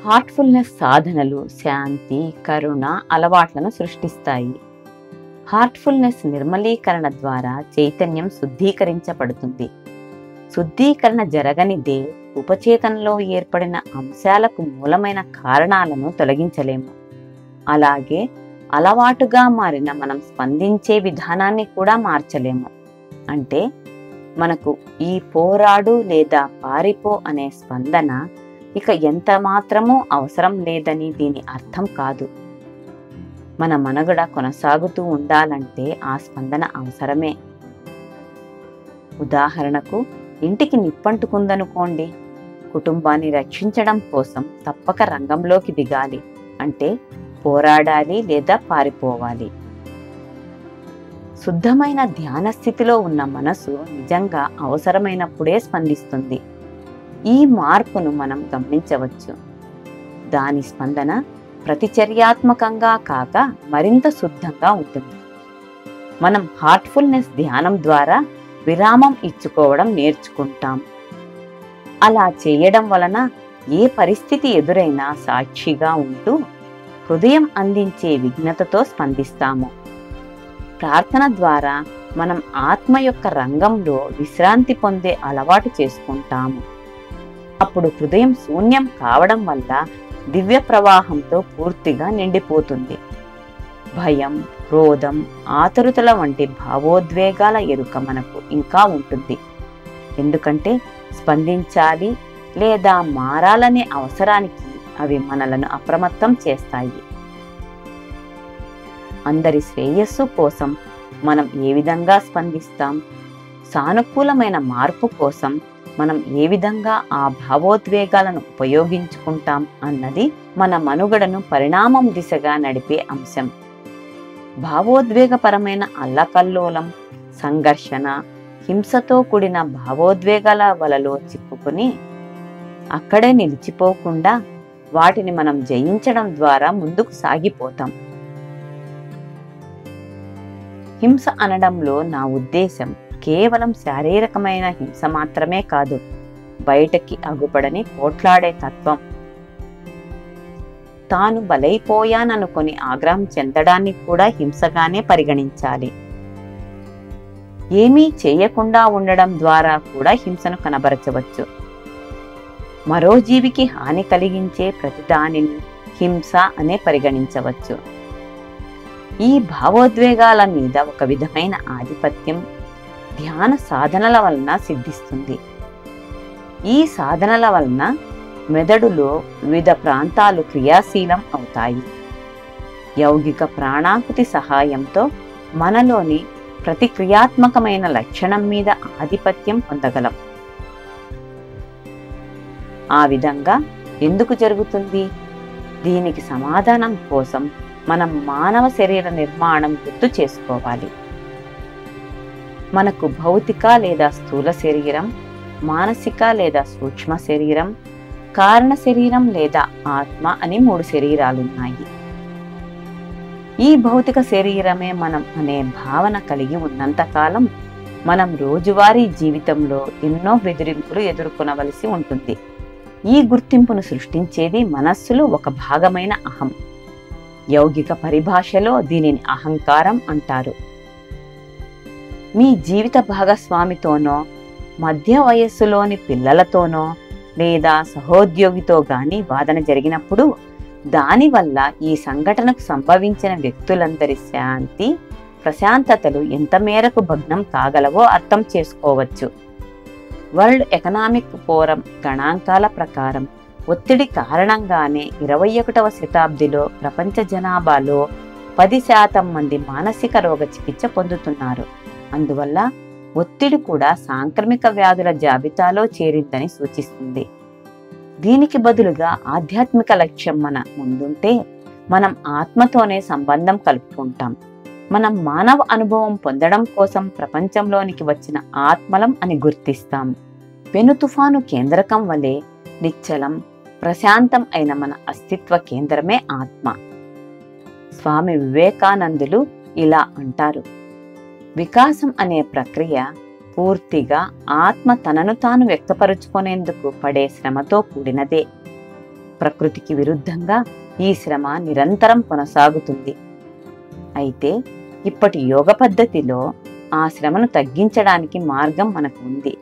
Heartfulness సాధనలు శాంతి కరుణ అలవాట్లను సృష్టిస్తాయి హార్ట్ఫుల్నెస్ నిర్మలీకరణ ద్వారా చైతన్యం శుద్ధీకరించబడుతుంది శుద్ధీకరణ జరగనిదే ఉపచేతనలో ఏర్పడిన అంశాలకు మూలమైన కారణాలను తొలగించలేము అలాగే అలవాటుగా మారిన మనం స్పందించే విధానాన్ని కూడా మార్చలేము అంటే మనకు ఈ పోరాడు లేదా పారిపో అనే స్పందన ఇక ఎంత మాత్రమూ అవసరం లేదని దీని అర్థం కాదు మన మనుగడ కొనసాగుతూ ఉండాలంటే ఆ స్పందన అవసరమే ఉదాహరణకు ఇంటికి నిప్పంటుకుందనుకోండి కుటుంబాన్ని రక్షించడం కోసం తప్పక రంగంలోకి దిగాలి అంటే పోరాడాలి లేదా పారిపోవాలి శుద్ధమైన ధ్యాన స్థితిలో ఉన్న మనసు నిజంగా అవసరమైనప్పుడే స్పందిస్తుంది ఈ మార్పును మనం గమనించవచ్చు దాని స్పందన ప్రతిచర్యాత్మకంగా కాక మరింత శుద్ధంగా ఉంటుంది మనం హార్ట్ఫుల్నెస్ ధ్యానం ద్వారా విరామం ఇచ్చుకోవడం నేర్చుకుంటాం అలా చేయడం వలన ఏ పరిస్థితి ఎదురైనా సాక్షిగా ఉంటూ హృదయం అందించే విఘ్నతతో స్పందిస్తాము ప్రార్థన ద్వారా మనం ఆత్మ యొక్క రంగంలో విశ్రాంతి పొందే అలవాటు చేసుకుంటాము అప్పుడు హృదయం శూన్యం కావడం వల్ల దివ్య ప్రవాహంతో పూర్తిగా నిండిపోతుంది భయం క్రోధం ఆతరుతల వంటి భావోద్వేగాల ఎరుక మనకు ఇంకా ఉంటుంది ఎందుకంటే స్పందించాలి లేదా మారాలనే అవసరానికి అవి మనలను అప్రమత్తం చేస్తాయి అందరి శ్రేయస్సు కోసం మనం ఏ విధంగా స్పందిస్తాం సానుకూలమైన మార్పు కోసం మనం ఏ విధంగా ఆ భావోద్వేగాలను ఉపయోగించుకుంటాం అన్నది మన మనుగడను పరిణామం దిశగా నడిపే అంశం భావోద్వేగపరమైన అల్లకల్లోలం సంఘర్షణ హింసతో కూడిన భావోద్వేగాల వలలో చిక్కుకుని అక్కడే నిలిచిపోకుండా వాటిని మనం జయించడం ద్వారా ముందుకు సాగిపోతాం హింస అనడంలో నా ఉద్దేశం కేవలం శారీరకమైన హింస మాత్రమే కాదు బయటకి అగుపడని పోట్లాడే తత్వం తాను బలైపోయాననుకొని ఆగ్రహం చెందడాన్ని కూడా హింసగానే పరిగణించాలి ఏమీ చేయకుండా ఉండడం ద్వారా కూడా హింసను కనబరచవచ్చు మరో జీవికి హాని కలిగించే ప్రతిదానిని హింస అనే పరిగణించవచ్చు ఈ భావోద్వేగాల మీద ఒక విధమైన ఆధిపత్యం ధ్యాన సాధనల వలన సిద్ధిస్తుంది ఈ సాధనల వలన మెదడులో వివిధ ప్రాంతాలు క్రియాశీలం అవుతాయి యౌగిక ప్రాణాకుతి సహాయంతో మనలోని ప్రతిక్రియాత్మకమైన లక్షణం మీద ఆధిపత్యం పొందగలం ఆ విధంగా ఎందుకు జరుగుతుంది దీనికి సమాధానం కోసం మనం మానవ శరీర నిర్మాణం గుర్తు చేసుకోవాలి మనకు భౌతిక లేదా స్థూల శరీరం మానసిక లేదా సూక్ష్మ శరీరం కారణ శరీరం లేదా ఆత్మ అని మూడు శరీరాలున్నాయి ఈ భౌతిక శరీరమే మనం అనే భావన కలిగి ఉన్నంతకాలం మనం రోజువారీ జీవితంలో ఎన్నో బెదిరింపులు ఎదుర్కొనవలసి ఉంటుంది ఈ గుర్తింపును సృష్టించేది మనస్సులో ఒక భాగమైన అహం యౌగిక పరిభాషలో దీనిని అహంకారం అంటారు మీ జీవిత భాగస్వామితోనో మధ్య వయస్సులోని పిల్లలతోనో లేదా సహోద్యోగితో గాని వాదన జరిగినప్పుడు దానివల్ల ఈ సంఘటనకు సంభవించిన వ్యక్తులందరి శాంతి ప్రశాంతతలు ఎంత మేరకు భగ్నం కాగలవో అర్థం చేసుకోవచ్చు వరల్డ్ ఎకనామిక్ ఫోరం గణాంకాల ప్రకారం ఒత్తిడి కారణంగానే ఇరవై ఒకటవ శతాబ్దిలో ప్రపంచ జనాభాలో పది శాతం మంది మానసిక రోగ చికిత్స పొందుతున్నారు అందువల్ల ఒత్తిడి కూడా సాంక్రమిక వ్యాధుల జాబితాలో చేరిందని సూచిస్తుంది దీనికి బదులుగా ఆధ్యాత్మిక లక్ష్యం మన ముందుంటే మనం ఆత్మతోనే సంబంధం కలుపుకుంటాం మనం మానవ అనుభవం పొందడం కోసం ప్రపంచంలోనికి వచ్చిన ఆత్మలం అని గుర్తిస్తాం పెను తుఫాను కేంద్రకం వలె నిశ్చలం ప్రశాంతం అయిన మన అస్తిత్వ కేంద్రమే ఆత్మ స్వామి వివేకానందులు ఇలా అంటారు వికాసం అనే ప్రక్రియ పూర్తిగా ఆత్మ తనను తాను వ్యక్తపరుచుకునేందుకు పడే శ్రమతో కూడినదే ప్రకృతికి విరుద్ధంగా ఈ శ్రమ నిరంతరం కొనసాగుతుంది అయితే ఇప్పటి యోగ పద్ధతిలో ఆ శ్రమను తగ్గించడానికి మార్గం మనకు ఉంది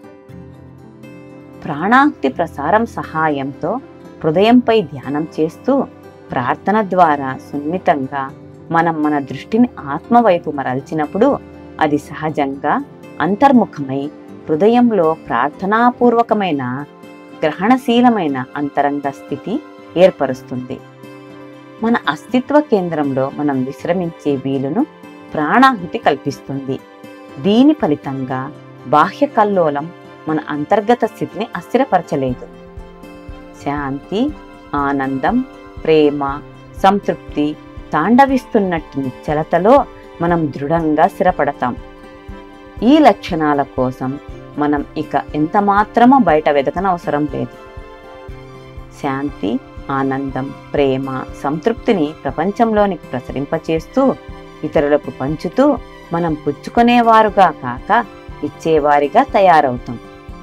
ప్రాణాహుతి ప్రసారం సహాయంతో హృదయంపై ధ్యానం చేస్తూ ప్రార్థన ద్వారా సున్నితంగా మనం మన దృష్టిని ఆత్మ వైపు మరల్చినప్పుడు అది సహజంగా అంతర్ముఖమై హృదయంలో ప్రార్థనాపూర్వకమైన గ్రహణశీలమైన అంతరంగ స్థితి ఏర్పరుస్తుంది మన అస్తిత్వ కేంద్రంలో మనం విశ్రమించే వీలును ప్రాణాహుతి కల్పిస్తుంది దీని ఫలితంగా బాహ్య కల్లోలం మన అంతర్గత స్థితిని అస్థిరపరచలేదు శాంతి ఆనందం ప్రేమ సంతృప్తి తాండవిస్తున్నట్టు నిశ్చలతలో మనం దృఢంగా స్థిరపడతాం ఈ లక్షణాల కోసం మనం ఇక ఎంత మాత్రమో బయట వెదకనవసరం లేదు శాంతి ఆనందం ప్రేమ సంతృప్తిని ప్రపంచంలోనికి ప్రసరింపచేస్తూ ఇతరులకు పంచుతూ మనం పుచ్చుకునేవారుగా కాక ఇచ్చేవారిగా తయారవుతాం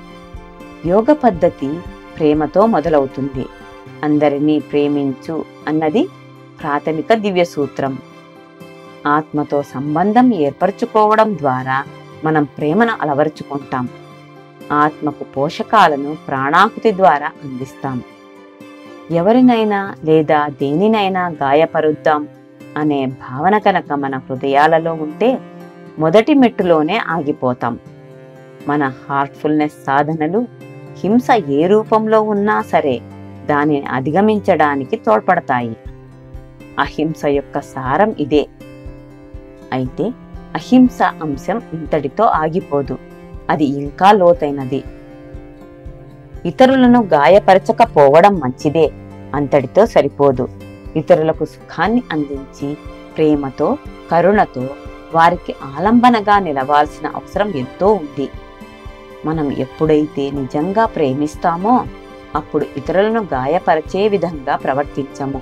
యోగ పద్ధతి ప్రేమతో మొదలవుతుంది అందరినీ ప్రేమించు అన్నది ప్రాథమిక దివ్య సూత్రం ఆత్మతో సంబంధం ఏర్పరచుకోవడం ద్వారా మనం ప్రేమను అలవరుచుకుంటాం ఆత్మకు పోషకాలను ప్రాణాహుతి ద్వారా అందిస్తాం ఎవరినైనా లేదా దేనినైనా గాయపరుద్దాం అనే భావన కనుక మన హృదయాలలో ఉంటే మొదటి మెట్టులోనే ఆగిపోతాం మన హార్ట్ఫుల్నెస్ సాధనలు హింస ఏ రూపంలో ఉన్నా సరే దానిని అధిగమించడానికి తోడ్పడతాయి అహింస యొక్క సారం ఇదే అయితే అహింస అంశం ఇంతటితో ఆగిపోదు అది ఇంకా లోతైనది ఇతరులను గాయపరచకపోవడం మంచిదే అంతటితో సరిపోదు ఇతరులకు సుఖాన్ని అందించి ప్రేమతో కరుణతో వారికి ఆలంబనగా నిలవాల్సిన అవసరం ఎంతో ఉంది మనం ఎప్పుడైతే నిజంగా ప్రేమిస్తామో అప్పుడు ఇతరులను గాయపరిచే విధంగా ప్రవర్తించము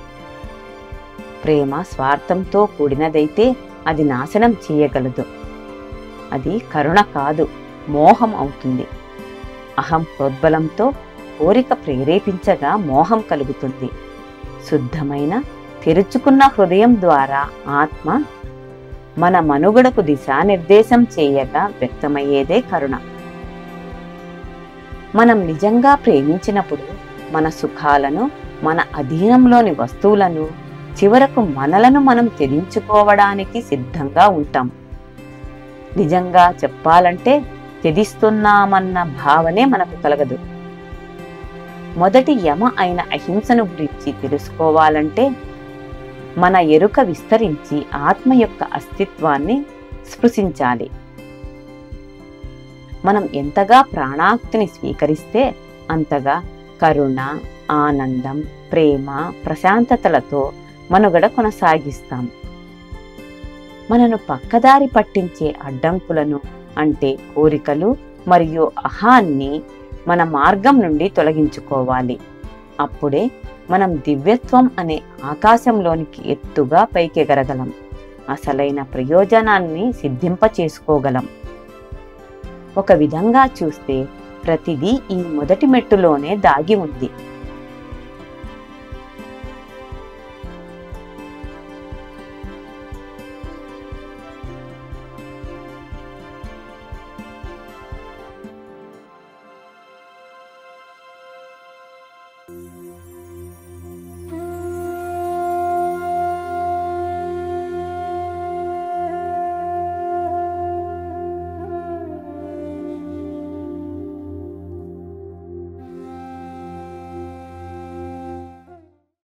ప్రేమ స్వార్థంతో కూడినదైతే అది నాశనం చేయగలదు అది కరుణ కాదు మోహం అవుతుంది అహం ప్రోద్బలంతో కోరిక ప్రేరేపించగా మోహం కలుగుతుంది శుద్ధమైన తెరుచుకున్న హృదయం ద్వారా ఆత్మ మన మనుగడకు దిశానిర్దేశం చేయగా వ్యక్తమయ్యేదే కరుణ మనం నిజంగా ప్రేమించినప్పుడు మన సుఖాలను మన అధీనంలోని వస్తువులను చివరకు మనలను మనం త్యజించుకోవడానికి సిద్ధంగా ఉంటాం నిజంగా చెప్పాలంటే త్యజిస్తున్నామన్న భావనే మనకు కలగదు మొదటి యమ అయిన అహింసను గురించి తెలుసుకోవాలంటే మన ఎరుక విస్తరించి ఆత్మ యొక్క అస్తిత్వాన్ని స్పృశించాలి మనం ఎంతగా ప్రాణాక్తిని స్వీకరిస్తే అంతగా కరుణ ఆనందం ప్రేమ ప్రశాంతతలతో మనుగడ కొనసాగిస్తాం మనను పక్కదారి పట్టించే అడ్డంకులను అంటే కోరికలు మరియు అహాన్ని మన మార్గం నుండి తొలగించుకోవాలి అప్పుడే మనం దివ్యత్వం అనే ఆకాశంలోనికి ఎత్తుగా పైకెగరగలం అసలైన ప్రయోజనాన్ని సిద్ధింప చేసుకోగలం ఒక విధంగా చూస్తే ప్రతిదీ ఈ మొదటి మెట్టులోనే దాగి ఉంది